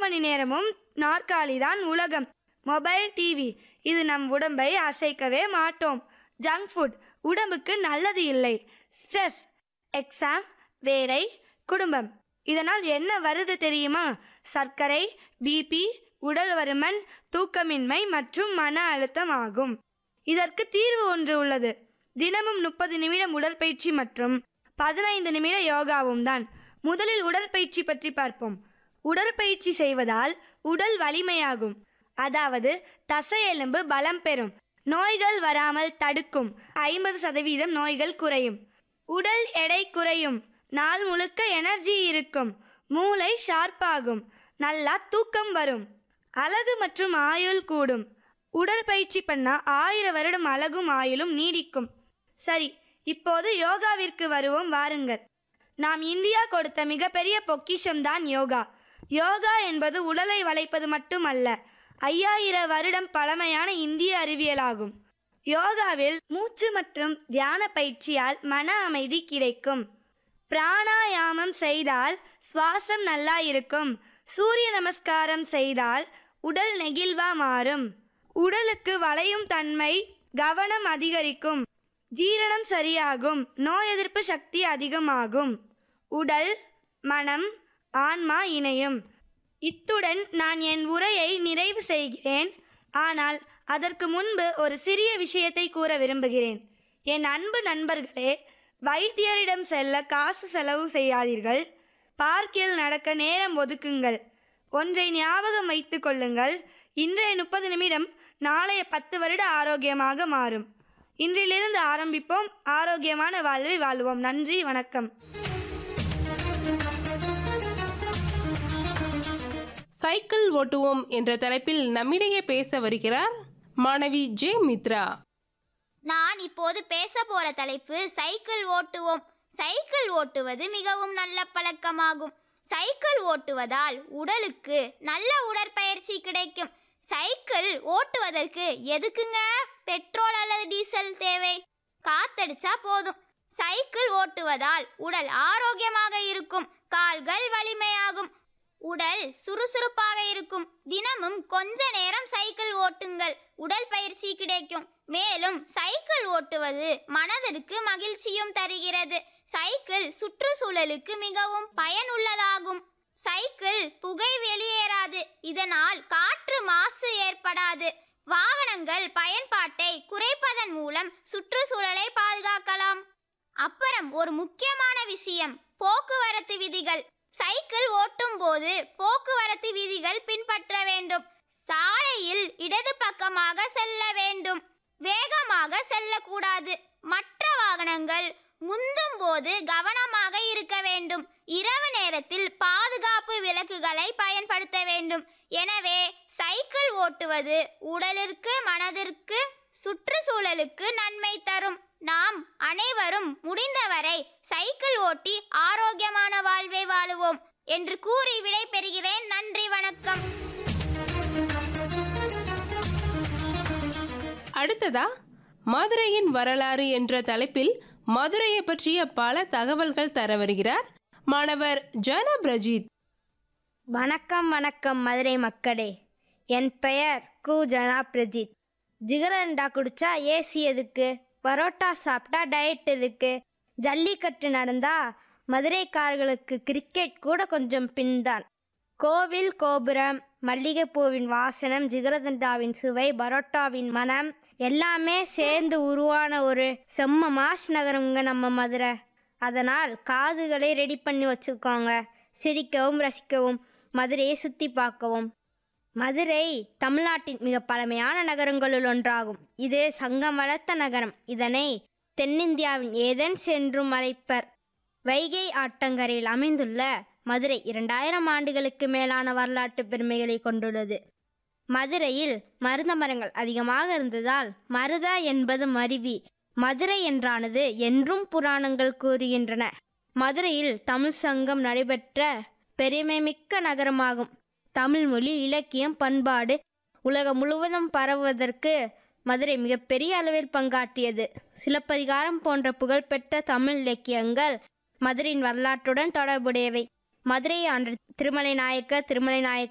மணி நேரமும் நாற்காலி தான் உலகம் மொபைல் டிவி இது நம் உடம்பை அசைக்கவே மாட்டோம் ஜங்க் ஃபுட் உடம்புக்கு நல்லது இல்லை ஸ்ட்ரெஸ் எக்ஸாம் வேலை குடும்பம் இதனால் என்ன வருது தெரியுமா சர்க்கரை பிபி உடல் வருமன் தூக்கமின்மை மற்றும் மன அழுத்தம் ஆகும் இதற்கு தீர்வு ஒன்று உள்ளது தினமும் முப்பது நிமிடம் உடற்பயிற்சி மற்றும் பதினைந்து நிமிட யோகாவும் தான் முதலில் உடற்பயிற்சி பற்றி பார்ப்போம் உடற்பயிற்சி செய்வதால் உடல் வலிமையாகும் அதாவது தசை எலும்பு பலம் பெறும் நோய்கள் வராமல் தடுக்கும் ஐம்பது சதவீதம் நோய்கள் குறையும் உடல் எடை குறையும் நாள் முழுக்க எனர்ஜி இருக்கும் மூளை ஷார்ப்பாகும் நல்லா தூக்கம் வரும் அழகு மற்றும் ஆயுள் கூடும் உடற்பயிற்சி பண்ணா ஆயிரம் வருடம் அழகும் ஆயுளும் நீடிக்கும் சரி இப்போது யோகாவிற்கு வருவோம் வாருங்கள் நாம் இந்தியா கொடுத்த மிகப்பெரிய பொக்கிஷம்தான் யோகா யோகா என்பது உடலை வளைப்பது மட்டுமல்ல ஐயாயிரம் வருடம் பழமையான இந்திய அறிவியலாகும் யோகாவில் மூச்சு மற்றும் தியான பயிற்சியால் மன அமைதி கிடைக்கும் பிராணாயாமம் செய்தால் சுவாசம் நல்லா இருக்கும் சூரிய நமஸ்காரம் செய்தால் உடல் நெகிழ்வா மாறும் உடலுக்கு வளையும் தன்மை கவனம் அதிகரிக்கும் ஜீரணம் சரியாகும் நோய் எதிர்ப்பு சக்தி அதிகமாகும் உடல் மனம் ஆன்மா இணையும் இத்துடன் நான் என் உரையை நிறைவு செய்கிறேன் ஆனால் அதற்கு முன்பு ஒரு சிறிய விஷயத்தை கூற விரும்புகிறேன் என் அன்பு நண்பர்களே வைத்தியரிடம் செல்ல காசு செலவு செய்யாதீர்கள் பார்க்கில் நடக்க நேரம் ஒதுக்குங்கள் ஒன்றை ஞாபகம் வைத்துக் கொள்ளுங்கள் இன்றைய முப்பது நிமிடம் நாளைய பத்து வருட ஆரோக்கியமாக மாறும் இன்றிலிருந்து ஆரம்பிப்போம் ஆரோக்கியமான வாழ்வை வாழ்வோம் நன்றி வணக்கம் சைக்கிள் ஓட்டுவோம் என்ற தலைப்பில் நம்மிடையே பேச வருகிறார் மாணவி ஜே மித்ரா நான் இப்போது பேச போற தலைப்பு சைக்கிள் ஓட்டுவோம் சைக்கிள் ஓட்டுவது மிகவும் நல்ல பழக்கமாகும் சைக்கிள் ஓட்டுவதால் உடலுக்கு நல்ல உடற்பயிற்சி கிடைக்கும் சைக்கிள் ஓட்டுவதற்கு எதுக்குங்க பெட்ரோல் அல்லது டீசல் தேவை காத்தடிச்சா போதும் சைக்கிள் ஓட்டுவதால் உடல் ஆரோக்கியமாக இருக்கும் கால்கள் வலிமையாகும் உடல் சுறுசுறுப்பாக இருக்கும் தினமும் கொஞ்ச நேரம் சைக்கிள் ஓட்டுங்கள் உடல் பயிற்சி கிடைக்கும் மேலும் சைக்கிள் ஓட்டுவது மனதிற்கு மகிழ்ச்சியும் தருகிறது சைக்கிள் சுற்றுச்சூழலுக்கு மிகவும் பயனுள்ளதாகும் சைக்கிள் புகை வெளியேறாது இதனால் காற்று மாசு ஏற்படாது வாகனங்கள் பயன்பாட்டை குறைப்பதன் மூலம் சுற்றுச்சூழலை பாதுகாக்கலாம் அப்புறம் ஒரு முக்கியமான விஷயம் போக்குவரத்து விதிகள் சைக்கிள் ஓட்டும் போது போக்குவரத்து விதிகள் பின்பற்ற வேண்டும் சாலையில் இடது பக்கமாக செல்ல வேண்டும் வேகமாக செல்லக்கூடாது மற்ற வாகனங்கள் முந்தும் போது கவனமாக இருக்க வேண்டும் இரவு நேரத்தில் பாதுகாப்பு விளக்குகளை பயன்படுத்த வேண்டும் எனவே சைக்கிள் ஓட்டுவது உடலிற்கு மனதிற்கு சுற்றுச்சூழலுக்கு நன்மை தரும் நாம் அனைவரும் முடிந்தவரை சைக்கிள் ஓட்டி ஆரோக்கியமான வாழ்வை வாழுவோம் என்று கூறி விடை பெறுகிறேன் நன்றி வணக்கம் அடுத்ததா மதுரையின் வரலாறு என்ற தலைப்பில் மதுரையை பற்றிய பல தகவல்கள் தர வருகிறார் மாணவர் ஜனப் ரஜித் வணக்கம் வணக்கம் மதுரை மக்களே என் பெயர் கு ஜனா பிரஜித் ஜிகரண்டா குடிச்சா ஏசி எதுக்கு பரோட்டா சாப்பிட்டா டயட் எதுக்கு ஜல்லிக்கட்டு நடந்தா மதுரைக்காரர்களுக்கு கிரிக்கெட் கூட கொஞ்சம் பின்தான் கோவில் கோபுரம் மல்லிகைப்பூவின் வாசனம் ஜிகரதண்டாவின் சுவை பரோட்டாவின் மனம் எல்லாமே சேர்ந்து உருவான ஒரு செம்ம மாஸ் நகரம்ங்க நம்ம மதுரை அதனால் காதுகளை ரெடி பண்ணி வச்சுக்கோங்க சிரிக்கவும் ரசிக்கவும் மதுரையை சுற்றி பார்க்கவும் மதுரை தமிழ்நாட்டின் மிக பழமையான நகரங்களுள் ஒன்றாகும் இது சங்கம் வளர்த்த நகரம் இதனை தென்னிந்தியாவின் ஏதென்ஸ் என்றும் அழைப்பர் வைகை ஆற்றங்கரையில் அமைந்துள்ள மதுரை இரண்டாயிரம் ஆண்டுகளுக்கு மேலான வரலாற்று பெருமைகளை கொண்டுள்ளது மதுரையில் மருத மரங்கள் அதிகமாக இருந்ததால் மருத என்பது மருவி மதுரை என்றானது என்றும் புராணங்கள் கூறுகின்றன மதுரையில் தமிழ் சங்கம் நடைபெற்ற பெருமைமிக்க நகரமாகும் தமிழ் மொழி இலக்கியம் பண்பாடு உலகம் முழுவதும் பரவுவதற்கு மதுரை மிகப்பெரிய அளவில் பங்காற்றியது சிலப்பதிகாரம் போன்ற புகழ்பெற்ற தமிழ் இலக்கியங்கள் மதுரையின் வரலாற்றுடன் தொடர்புடையவை மதுரை ஆண்ட திருமலை நாயக்கர் திருமலை நாயக்கர்